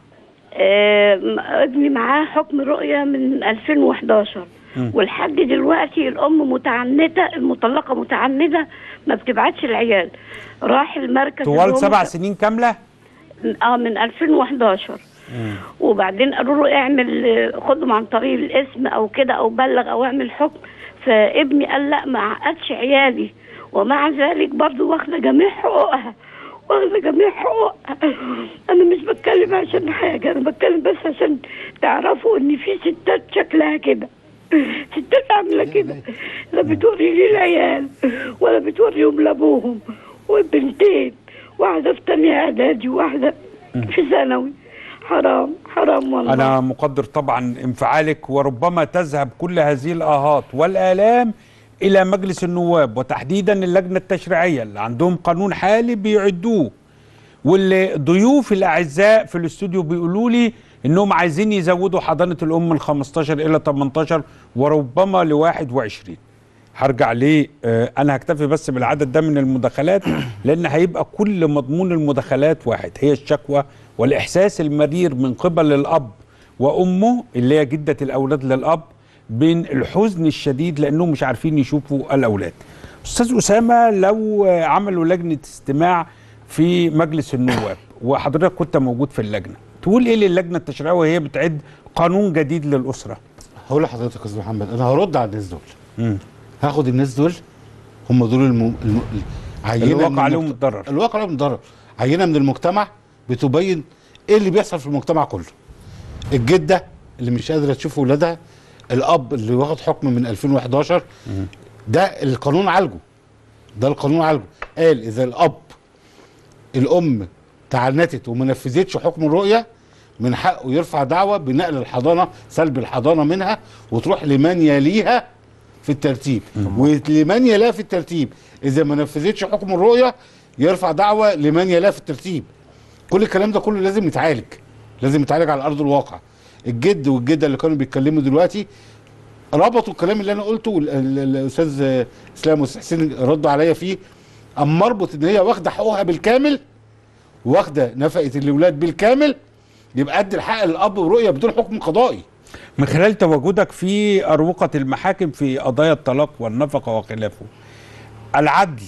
آه م- ابني معاه حكم رؤية من 2011 مم. ولحد دلوقتي الام متعنتة المطلقة متعنتة ما بتبعتش العيال راح المركز اللي طوال هو سبع مت- سنين كامله اه من 2011 وبعدين قالوا له اعمل آه، خدهم عن طريق الاسم او كده او بلغ او اعمل حكم فابني قال لا ما عقدش عيالي ومع ذلك برضو واخده جميع حقوقها واخده جميع حقوقها انا مش بتكلم عشان حاجه انا بتكلم بس عشان تعرفوا ان في ستات شكلها كده ستات عامله كده لا بتوري لي العيال ولا بتوريهم لابوهم وبنتين واحده في تانية اعدادي وواحده في ثانوي حرام حرام والله أنا مقدر طبعا انفعالك وربما تذهب كل هذه الآهات والآلام إلى مجلس النواب وتحديدا اللجنة التشريعية اللي عندهم قانون حالي بيعدوه واللي ضيوف الأعزاء في الاستوديو بيقولوا لي إنهم عايزين يزودوا حضانة الأم من 15 إلى 18 وربما ل 21 هرجع ليه آه، انا هكتفي بس بالعدد ده من المداخلات لان هيبقى كل مضمون المداخلات واحد هي الشكوى والاحساس المرير من قبل الاب وامه اللي هي جده الاولاد للاب بين الحزن الشديد لانهم مش عارفين يشوفوا الاولاد استاذ اسامه لو آه، عملوا لجنه استماع في مجلس النواب وحضرتك كنت موجود في اللجنه تقول ايه للجنه التشريعيه وهي بتعد قانون جديد للاسره هقول لحضرتك يا استاذ محمد انا هرد على الناس دول هاخد الناس دول هم دول الم... الم... عينه اللي من وقع عليهم المجت- الضرر. الواقع عليهم الضرر عينه من المجتمع بتبين ايه اللي بيحصل في المجتمع كله الجده اللي مش قادره تشوف ولادها الاب اللي واخد حكم من 2011 ده القانون عالجه ده القانون عالجه قال اذا الاب الام تعنتت وما نفذتش حكم الرؤيه من حقه يرفع دعوه بنقل الحضانه سلب الحضانه منها وتروح لمن يليها في الترتيب ولمن يليها في الترتيب اذا ما نفذتش حكم الرؤيه يرفع دعوه لمن يليها في الترتيب كل الكلام ده كله لازم يتعالج لازم يتعالج على ارض الواقع الجد والجده اللي كانوا بيتكلموا دلوقتي ربطوا الكلام اللي انا قلته وال- ال- ال- الاستاذ اسلام حسين ردوا عليا فيه اما اربط ان هي واخده حقوقها بالكامل واخده نفقه الاولاد بالكامل يبقى قد الحق للاب ورؤيه بدون حكم قضائي من خلال تواجدك في أروقة المحاكم في قضايا الطلاق والنفقة وخلافه العدل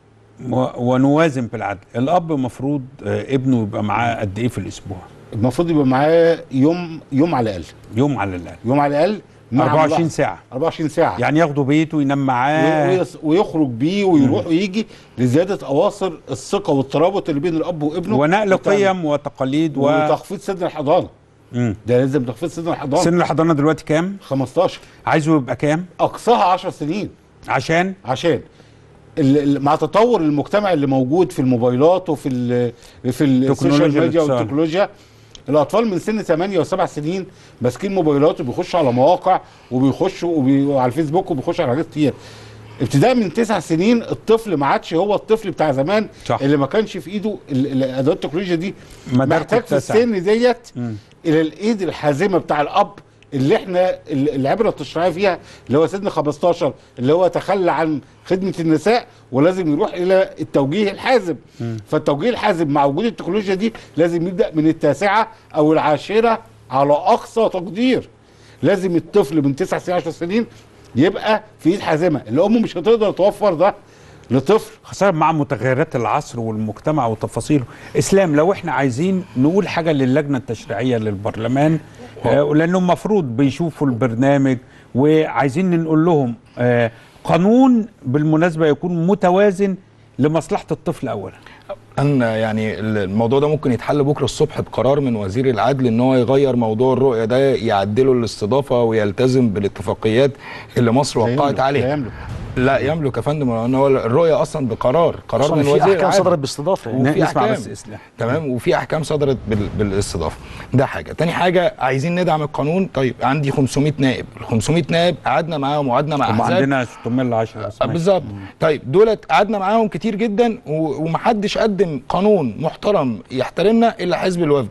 و- ونوازن بالعدل الأب مفروض آه، ابنه يبقى معاه قد إيه في الأسبوع المفروض يبقى معاه يوم يوم على الاقل يوم على الأقل يوم على الاقل مع 24 ملاحظة. ساعة 24 ساعه يعني ياخده بيته ينام معاه ويس- ويخرج بيه ويروح ويجي لزياده اواصر الثقه والترابط اللي بين الاب وابنه ونقل وتعمل- قيم وتقاليد و وتخفيض سن الحضانه مم. ده لازم تخفيض سن الحضانه سن الحضانة دلوقتي كام؟ 15 عايزه يبقى كام؟ اقصاها 10 سنين عشان عشان ال- ال- مع تطور المجتمع اللي موجود في الموبايلات وفي ال في السوشيال تكنولوجيا ميديا الاتصال. والتكنولوجيا الاطفال من سن 8 و7 سنين ماسكين موبايلات وبيخشوا على مواقع وبيخشوا وبي... وعلى الفيسبوك وبيخشوا على حاجات كتير ابتداء من تسع سنين الطفل ما عادش هو الطفل بتاع زمان صح. اللي ما كانش في ايده ال- الادوات التكنولوجيا دي مداركه محتاج في اتسع. السن ديت مم. الى الايد الحازمه بتاع الاب اللي احنا ال- العبره التشريعيه فيها اللي هو سن 15 اللي هو تخلى عن خدمه النساء ولازم يروح الى التوجيه الحازم فالتوجيه الحازم مع وجود التكنولوجيا دي لازم يبدا من التاسعه او العاشره على اقصى تقدير لازم الطفل من 9 سنين 10 سنين يبقى في ايد حازمه الام مش هتقدر توفر ده لطفل خاصة مع متغيرات العصر والمجتمع وتفاصيله اسلام لو احنا عايزين نقول حاجة للجنة التشريعية للبرلمان آه لانهم المفروض بيشوفوا البرنامج وعايزين نقول لهم آه قانون بالمناسبة يكون متوازن لمصلحة الطفل اولا ان يعني الموضوع ده ممكن يتحل بكره الصبح بقرار من وزير العدل ان هو يغير موضوع الرؤيه ده يعدله الاستضافه ويلتزم بالاتفاقيات اللي مصر لا وقعت يملك- عليها لا يملك. لا يملك يا فندم لان هو الرؤيه اصلا بقرار قرار أصلاً من في وزير احكام العدل صدرت باستضافه يعني. وفي نسمع احكام بس اسلام تمام وفي احكام صدرت بال... بالاستضافه ده حاجه تاني حاجه عايزين ندعم القانون طيب عندي 500 نائب ال 500 نائب قعدنا معاهم وقعدنا مع هم احزاب عندنا 600 ل 10 بس آه، ماشي. بالظبط طيب دولت قعدنا معاهم كتير جدا و- ومحدش قدم قانون محترم يحترمنا الا حزب الوفد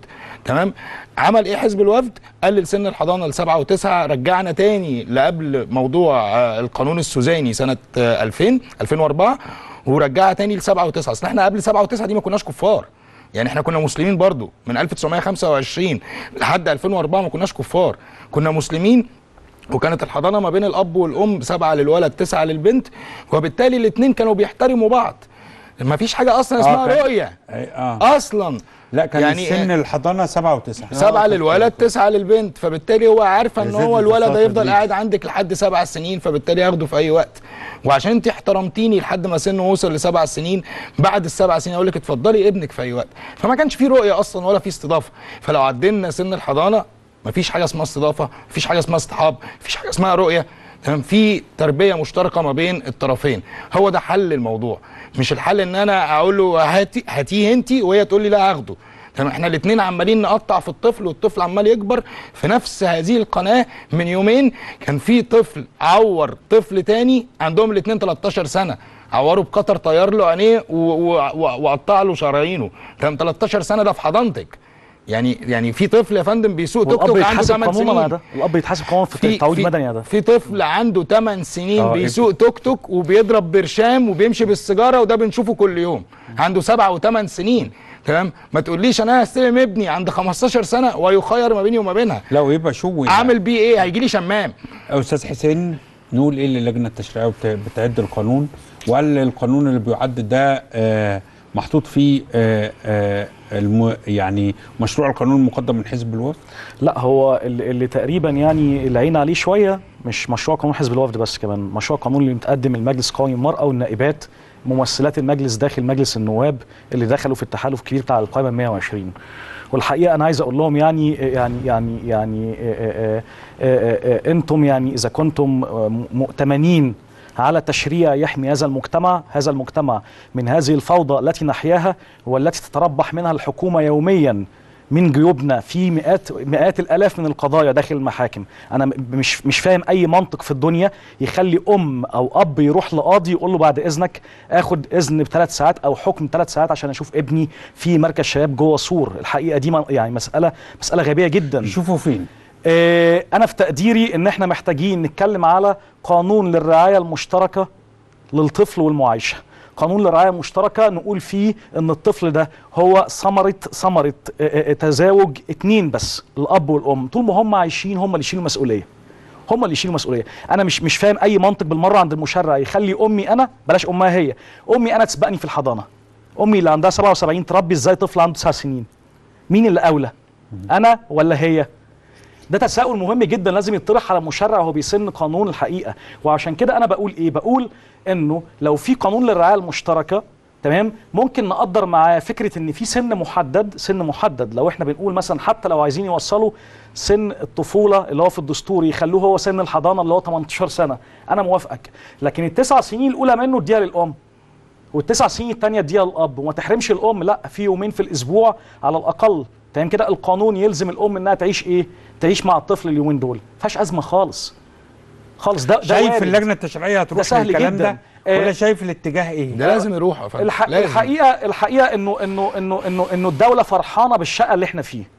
تمام عمل ايه حزب الوفد قلل سن الحضانه لسبعه وتسعه رجعنا تاني لقبل موضوع آه، القانون السوزاني سنه آه، 2000 2004 ورجعها تاني لسبعه وتسعه اصل احنا قبل سبعه وتسعه دي ما كناش كفار يعني احنا كنا مسلمين برضو من 1925 لحد 2004 ما كناش كفار كنا مسلمين وكانت الحضانه ما بين الاب والام سبعه للولد تسعه للبنت وبالتالي الاثنين كانوا بيحترموا بعض ما فيش حاجه اصلا اسمها كان- رؤيه اه اصلا لا كان يعني يعني سن الحضانه سبعة وتسعة سبعة للولد تسعة للبنت فبالتالي هو عارفة ان يزيد هو الولد الفصل هيفضل تدريجي. قاعد عندك لحد سبع سنين فبالتالي ياخده في اي وقت وعشان انت احترمتيني لحد ما سنه وصل لسبع سنين بعد السبع سنين اقول لك اتفضلي ابنك في اي وقت فما كانش في رؤية اصلا ولا في استضافة فلو عدلنا سن الحضانة مفيش حاجة اسمها استضافة مفيش حاجة اسمها اصطحاب مفيش حاجة اسمها رؤية تمام في تربيه مشتركه ما بين الطرفين هو ده حل الموضوع مش الحل ان انا اقول له هاتي هاتيه انت وهي تقول لي لا هاخده تمام احنا الاثنين عمالين نقطع في الطفل والطفل عمال يكبر في نفس هذه القناه من يومين كان في طفل عور طفل تاني عندهم الاثنين 13 سنه عوره بقطر طير له عينيه و- و- و- وقطع له شرايينه تمام 13 سنه ده في حضانتك يعني يعني في طفل يا فندم بيسوق توك والاب توك عنده يتحاسب 8 قانونا سنين على ده الاب يتحاسب قانونا في في- التعويض في- المدني على ده في طفل عنده 8 سنين آه، بيسوق توك توك وبيضرب برشام وبيمشي بالسيجاره وده بنشوفه كل يوم عنده سبعة وثمان سنين تمام ما تقوليش انا هستلم ابني عند 15 سنه ويخير ما بيني وما بينها لا ويبقى شو اعمل بيه ايه هيجي لي شمام استاذ حسين نقول ايه للجنه التشريعيه بت- بتعد القانون وهل القانون اللي بيعد ده آه، محطوط فيه آه، آه، الم يعني مشروع القانون المقدم من حزب الوفد لا هو اللي, اللي تقريبا يعني العين عليه شويه مش مشروع قانون حزب الوفد بس كمان مشروع قانون اللي متقدم المجلس قومي المراه والنائبات ممثلات المجلس داخل مجلس النواب اللي دخلوا في التحالف الكبير بتاع القائمه 120 والحقيقه انا عايز اقول لهم يعني يعني يعني يعني آه، آه، آه، آه، انتم يعني اذا كنتم آه، مؤتمنين على تشريع يحمي هذا المجتمع هذا المجتمع من هذه الفوضى التي نحياها والتي تتربح منها الحكومة يوميا من جيوبنا في مئات مئات الالاف من القضايا داخل المحاكم انا م- مش مش فاهم اي منطق في الدنيا يخلي ام او اب يروح لقاضي يقول له بعد اذنك اخد اذن بثلاث ساعات او حكم ثلاث ساعات عشان اشوف ابني في مركز شباب جوه سور الحقيقه دي م- يعني مساله مساله غبيه جدا يشوفوا فين آه، انا في تقديري ان احنا محتاجين نتكلم على قانون للرعايه المشتركه للطفل والمعايشه قانون للرعايه المشتركه نقول فيه ان الطفل ده هو ثمره ثمره آه، آه، تزاوج اتنين بس الاب والام طول ما هم عايشين هم اللي يشيلوا المسؤوليه هم اللي يشيلوا المسؤوليه انا مش مش فاهم اي منطق بالمره عند المشرع يخلي امي انا بلاش امها هي امي انا تسبقني في الحضانه امي اللي عندها 77 تربي ازاي طفل عنده 9 سنين مين اللي اولى انا ولا هي ده تساؤل مهم جدا لازم يطرح على المشرع وهو بيسن قانون الحقيقه وعشان كده انا بقول ايه بقول انه لو في قانون للرعايه المشتركه تمام ممكن نقدر معاه فكره ان في سن محدد سن محدد لو احنا بنقول مثلا حتى لو عايزين يوصلوا سن الطفوله اللي هو في الدستور يخلوه هو سن الحضانه اللي هو 18 سنه انا موافقك لكن التسع سنين الاولى منه اديها للام والتسع سنين التانية اديها للاب وما تحرمش الام لا في يومين في الاسبوع على الاقل تمام كده القانون يلزم الام انها تعيش ايه تعيش مع الطفل اليومين دول فيهاش ازمه خالص خالص ده ده شايف وارد. اللجنه التشريعيه ده هتروح سهل للكلام جدا. ده آه، ولا شايف الاتجاه ايه ده لازم يروح يا فندم الح... لازم. الحقيقه الحقيقه انه انه انه انه انه الدوله فرحانه بالشقه اللي احنا فيه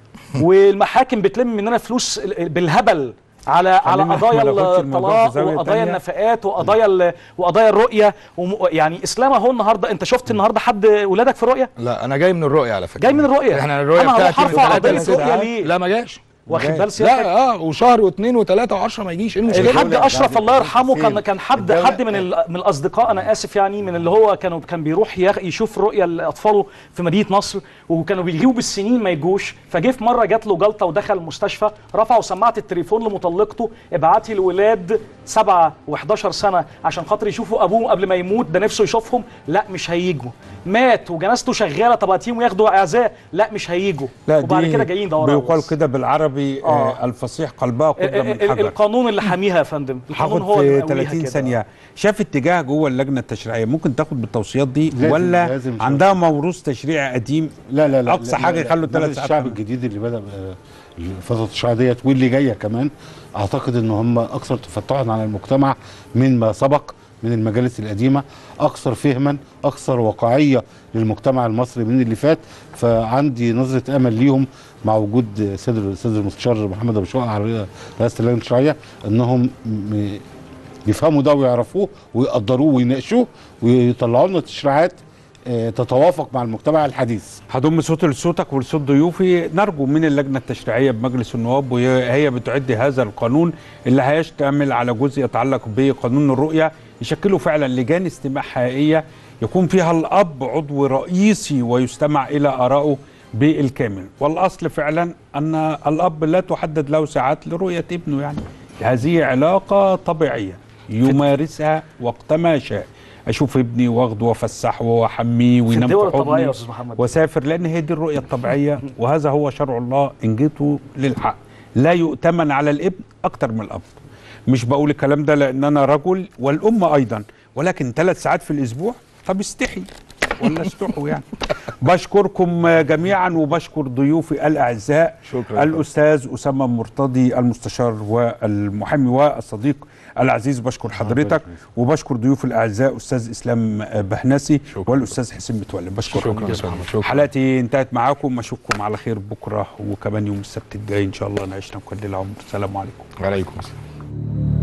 والمحاكم بتلم مننا فلوس بالهبل على على خلينا قضايا ما ناخدش الموضوع في الطلاق زاوية وقضايا تانية. النفقات وقضايا ال- وقضايا الرؤيه وم... يعني اسلام اهو النهارده انت شفت النهارده حد ولادك في الرؤيه لا انا جاي من الرؤيه على فكره جاي من الرؤيه احنا الرؤيه انا هروح بتاعتي من ارفع ثلاثة قضيه لستة. الرؤيه ليه لا ما جاش واخد جاي. بال سيادتك لا اه وشهر واثنين وثلاثه وعشرة ما يجيش ايه المشكله الحاج اشرف الله يرحمه كان كان حد حد من ال- من الاصدقاء انا اسف يعني من اللي هو كانوا كان بيروح يغ- يشوف رؤيه لاطفاله في مدينه نصر وكانوا بيجيبوا بالسنين ما يجوش فجه في مره جات له جلطه ودخل المستشفى رفعوا سماعه التليفون لمطلقته ابعتي الولاد سبعة و11 سنه عشان خاطر يشوفوا ابوه قبل ما يموت ده نفسه يشوفهم لا مش هيجوا مات وجنازته شغاله طب هاتيهم وياخدوا اعزاء لا مش هيجوا لا وبعد دي كده جايين دورة بيقال كده بالعربي آه. الفصيح قلبها قبله من ال- ال- حجر القانون اللي حاميها يا فندم القانون هاخد هو اللي في مقويها 30 كده. ثانيه شاف اتجاه جوه اللجنه التشريعيه ممكن تاخد بالتوصيات دي لازم- ولا لازم عندها موروث تشريعي قديم لا لا لا اقصى لا حاجه لا يخلوا لا ثلاث مجلس ساعات الشعب كمان. الجديد اللي بدا آه، الفتره التشريعيه ديت واللي جايه كمان اعتقد ان هم اكثر تفتحا على المجتمع مما سبق من المجالس القديمه اكثر فهما اكثر واقعيه للمجتمع المصري من اللي فات فعندي نظره امل ليهم مع وجود سيد الاستاذ المستشار محمد ابو شقه على رئاسه اللجنه الشرعيه انهم م- يفهموا ده ويعرفوه ويقدروه ويناقشوه ويطلعوا لنا تشريعات آه، تتوافق مع المجتمع الحديث هضم صوت لصوتك ولصوت ضيوفي نرجو من اللجنه التشريعيه بمجلس النواب وهي بتعد هذا القانون اللي هيشتمل على جزء يتعلق بقانون الرؤيه يشكلوا فعلا لجان استماع حقيقيه يكون فيها الاب عضو رئيسي ويستمع الى ارائه بالكامل والاصل فعلا ان الاب لا تحدد له ساعات لرؤيه ابنه يعني هذه علاقه طبيعيه يمارسها وقتما شاء اشوف ابني واخده وافسحه واحميه وينام الدول في الطبيعية يا حضني أستاذ محمد. واسافر لان هي دي الرؤيه الطبيعيه وهذا هو شرع الله ان جيتوا للحق لا يؤتمن على الابن اكتر من الاب مش بقول الكلام ده لان انا رجل والام ايضا ولكن ثلاث ساعات في الاسبوع طب استحي ولا استحوا يعني بشكركم جميعا وبشكر ضيوفي الاعزاء شكراً. الاستاذ اسامه مرتضي المستشار والمحامي والصديق العزيز بشكر حضرتك وبشكر ضيوف الاعزاء استاذ اسلام بهنسي والاستاذ حسين متولي بشكركم شكراً يا فندم، شكراً. حلقتي انتهت معاكم اشوفكم على خير بكره وكمان يوم السبت الجاي ان شاء الله نعيشنا كل العمر السلام عليكم وعليكم السلام